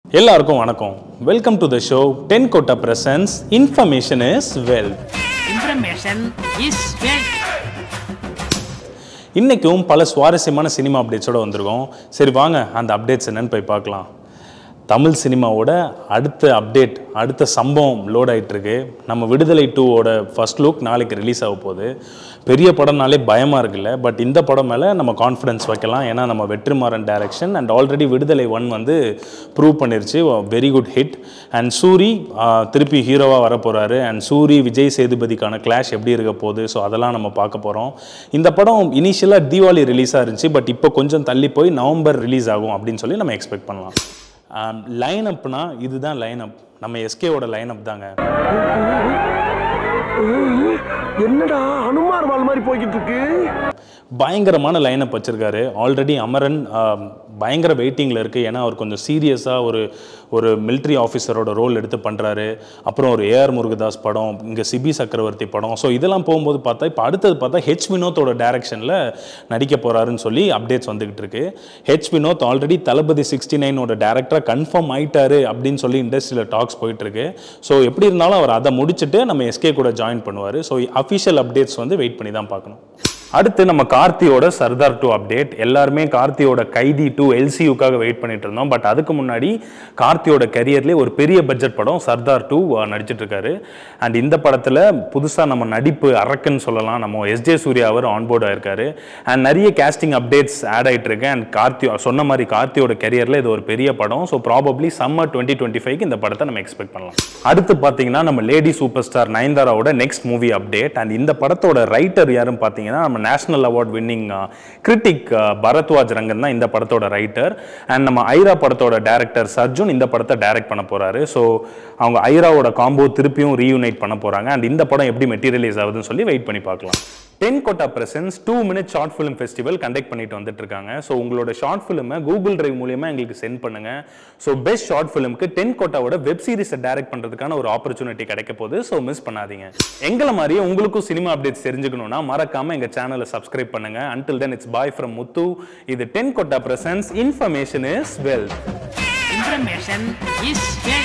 எல்லாருக்கும் வணக்கம் welcome to the show Tentkotta presents information is wealth Information is wealth. இன்றைக்கும் பல சுவாரஸ்யமான சினிமா அப்டேட்ஸோட வந்திருக்கோம் சரி வாங்க அந்த அப்டேட்ஸ் என்னன்னு போய் பார்க்கலாம் தமிழ் சினிமாவோட அடுத்த அப்டேட் அடுத்த சம்பவம் லோட் ஆயிட்டு இருக்கு நம்ம விடுதலை டூவோட ஃபர்ஸ்ட் லுக் நாளைக்கு ரிலீஸ் ஆக போகுது பெரிய படம்னாலே பயமாக இருக்குல்ல பட் இந்த படம் மேலே நம்ம கான்ஃபிடன்ஸ் வைக்கலாம் ஏன்னா நம்ம Vetrimaaran direction and already Viduthalai one வந்து ப்ரூவ் பண்ணிருச்சு very good hit and Soori ஆஹ், திருப்பி ஹீரோவாக வர போகிறாரு அண்ட் சூரி விஜய் சேதுபதிக்கான கிளாஷ் எப்படி இருக்க போகுது ஸோ அதெல்லாம் நம்ம பார்க்க போகிறோம் இந்த படம் இனிஷியலாக தீபாவளி ரிலீஸாக இருந்துச்சு பட் இப்போ கொஞ்சம் தள்ளி போய் நவம்பர் ரிலீஸ் ஆகும் அப்படின்னு சொல்லி நம்ம எக்ஸ்பெக்ட் பண்ணலாம் லைன் அப்னா இதுதான் லைன் அப் நம்ம எஸ்கேவோட லைன் அப் தாங்க என்னடா அனுமார் வால் மாதிரி போய்கிட்டு இருக்கு பயங்கரமான லைனப் வச்சிருக்காரு ஆல்ரெடி அமரன் ஆம், பயங்கர வெயிட்டிங்கில் இருக்குது ஏன்னா அவர் கொஞ்சம் சீரியஸாக ஒரு ஒரு military ஆஃபீஸரோட ரோல் எடுத்து பண்ணுறாரு அப்புறம் ஒரு ஏஆர் முருகதாஸ் படம் இங்கே சிபி சக்கரவர்த்தி படம் ஸோ இதெல்லாம் போகும்போது பார்த்தா இப்போ அடுத்தது பார்த்தா ஹெச் வினோத்தோட டைரக்ஷனில் நடிக்க போகிறாருன்னு சொல்லி அப்டேட்ஸ் வந்துகிட்டு இருக்கு H Vinoth already Thalapathy sixty நைனோட டேரக்டராக கன்ஃபார்ம் ஆயிட்டாரு அப்படின்னு சொல்லி இண்டஸ்ட்ரியில் டாக்ஸ் போயிட்டு இருக்கு ஸோ எப்படி இருந்தாலும் அவர் அதை முடிச்சுட்டு நம்ம எஸ்கே கூட ஜாயின் பண்ணுவார் ஸோ அஃபிஷியல் அப்டேட்ஸ் வந்து வெயிட் பண்ணி தான் பார்க்கணும் அடுத்து நம்ம கார்த்தியோட சர்தார் டூ அப்டேட் எல்லாருமே கார்த்தியோட கைதி டூ எல்சியூக்காக வெயிட் பண்ணிட்டு இருந்தோம் பட் அதுக்கு முன்னாடி கார்த்தியோட கரியர்லேயே ஒரு பெரிய பட்ஜெட் படம் சர்தார் டூ நடிச்சிட்டு இருக்காரு அண்ட் இந்த படத்தில் புதுசாக நம்ம நடிப்பு அரக்குன்னு சொல்லலாம் நம்ம எஸ்ஜே சூர்யா அவர் ஆன்போர்ட் ஆயிருக்காரு அண்ட் நிறைய கேஸ்டிங் அப்டேட்ஸ் ஆட் ஆயிட்டு இருக்கு அண்ட் கார்த்தி சொன்ன மாதிரி கார்த்தியோட கரியரில் இது ஒரு பெரிய படம் so probably summer twenty twenty ஃபைவ்க்கு இந்த படத்தை நம்ம எக்ஸ்பெக்ட் பண்ணலாம் அடுத்து பார்த்தீங்கன்னா நம்ம லேடி சூப்பர் ஸ்டார் நயன்தாராவோட நெக்ஸ்ட் மூவி அப்டேட் அண்ட் இந்த படத்தோட ரைட்டர் யாருன்னு பார்த்தீங்கன்னா நம்ம national award winning critic Bharadwaj Rangan தான் இந்த படத்தோட ரைட்டர் அண்ட் நம்ம ஐரா படத்தோட டைரக்டர் சர்ஜுன் இந்த படத்தை டைரக்ட் பண்ண போறாரு ஸோ அவங்க ஐராவோட காம்போ திருப்பியும் ரீயூனைட் பண்ண போறாங்க அண்ட் இந்த படம் எப்படி மெட்டீரியலைஸ் ஆகுதுன்னு சொல்லி வெயிட் பண்ணி பார்க்கலாம் Tentkotta presents two minute short film festival conduct பண்ணிட்டு வந்துட்டு இருக்காங்க ஸோ உங்களோட ஷார்ட் ஃபிலிமை கூகுள் டிரைவ் மூலியமா எங்களுக்கு சென்ட் பண்ணுங்க ஸோ பெஸ்ட் ஷார்ட் ஃபிலிம்க்கு டென் கோட்டாவோட வெப் சீரிஸை டைரக்ட் பண்றதுக்கான ஒரு ஆப்பர்ச்சுனிட்டி கிடைக்க போகுது ஸோ மிஸ் பண்ணாதீங்க எங்களை மாதிரியே உங்களுக்கும் சினிமா அப்டேட்ஸ் தெரிஞ்சுக்கணும்னா மறக்காம எங்க சேனலை சப்ஸ்கிரைப் பண்ணுங்க until then it's bye from Muthu இது Tentkotta presents information is wealth Information is wealth.